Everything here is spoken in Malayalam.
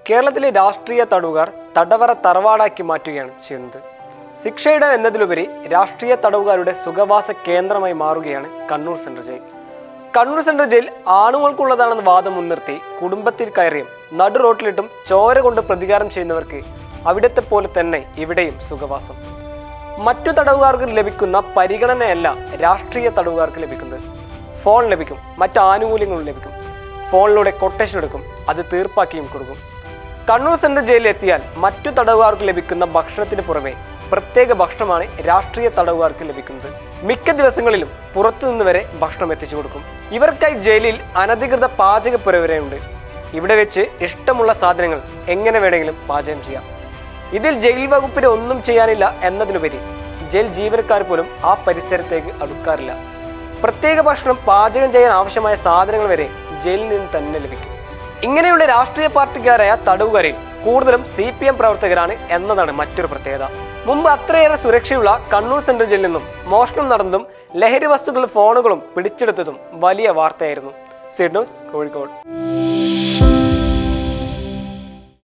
കേരളത്തിലെ രാഷ്ട്രീയ തടവുകാർ തടവറ തറവാടാക്കി മാറ്റുകയാണ് ചെയ്യുന്നത് ശിക്ഷയുടെ എന്നതിലുപരി രാഷ്ട്രീയ തടവുകാരുടെ സുഖവാസ കേന്ദ്രമായി മാറുകയാണ് Kannur central jail Kannur central jail ആണുങ്ങൾക്കുള്ളതാണെന്ന് വാദം മുൻനിർത്തി കുടുംബത്തിൽ കയറിയും നടു റോട്ടിലിട്ടും ചോര കൊണ്ട് പ്രതികാരം ചെയ്യുന്നവർക്ക് അവിടത്തെ പോലെ തന്നെ ഇവിടെയും സുഖവാസം മറ്റു തടവുകാർക്ക് ലഭിക്കുന്ന പരിഗണനയല്ല രാഷ്ട്രീയ തടവുകാർക്ക് ലഭിക്കുന്നത് ഫോൺ ലഭിക്കും മറ്റ് ആനുകൂല്യങ്ങളും ലഭിക്കും ഫോണിലൂടെ കൊട്ടേഷൻ എടുക്കും അത് തീർപ്പാക്കിയും കൊടുക്കും കണ്ണൂർ സെൻട്രൽ ജയിലിൽ എത്തിയാൽ മറ്റു തടവുകാർക്ക് ലഭിക്കുന്ന ഭക്ഷണത്തിന് പുറമെ പ്രത്യേക ഭക്ഷണമാണ് രാഷ്ട്രീയ തടവുകാർക്ക് ലഭിക്കുന്നത് മിക്ക ദിവസങ്ങളിലും പുറത്തുനിന്ന് വരെ ഭക്ഷണം എത്തിച്ചു കൊടുക്കും ഇവർക്കായി ജയിലിൽ അനധികൃത പാചകപ്പുര വരെയുണ്ട് ഇവിടെ വെച്ച് ഇഷ്ടമുള്ള സാധനങ്ങൾ എങ്ങനെ വേണമെങ്കിലും പാചകം ചെയ്യാം ഇതിൽ ജയിൽ വകുപ്പിന് ഒന്നും ചെയ്യാനില്ല എന്നതിലുപരി ജയിൽ ജീവനക്കാർ പോലും ആ പരിസരത്തേക്ക് അടുക്കാറില്ല പ്രത്യേക ഭക്ഷണം പാചകം ചെയ്യാൻ ആവശ്യമായ സാധനങ്ങൾ വരെ ജയിലിൽ നിന്ന് തന്നെ ലഭിക്കും ഇങ്ങനെയുള്ള രാഷ്ട്രീയ പാർട്ടിക്കാരായ തടവുകാരിൽ കൂടുതലും സി പി എം പ്രവർത്തകരാണ് എന്നതാണ് മറ്റൊരു പ്രത്യേകത മുമ്പ് അത്രയേറെ സുരക്ഷയുള്ള കണ്ണൂർ സെൻട്രൽ ജയിലിൽ നിന്നും മോഷണം നടന്നതും ലഹരി വസ്തുക്കളും ഫോണുകളും പിടിച്ചെടുത്തതും വലിയ വാർത്തയായിരുന്നു സിഡ്നോസ് കോഴിക്കോട്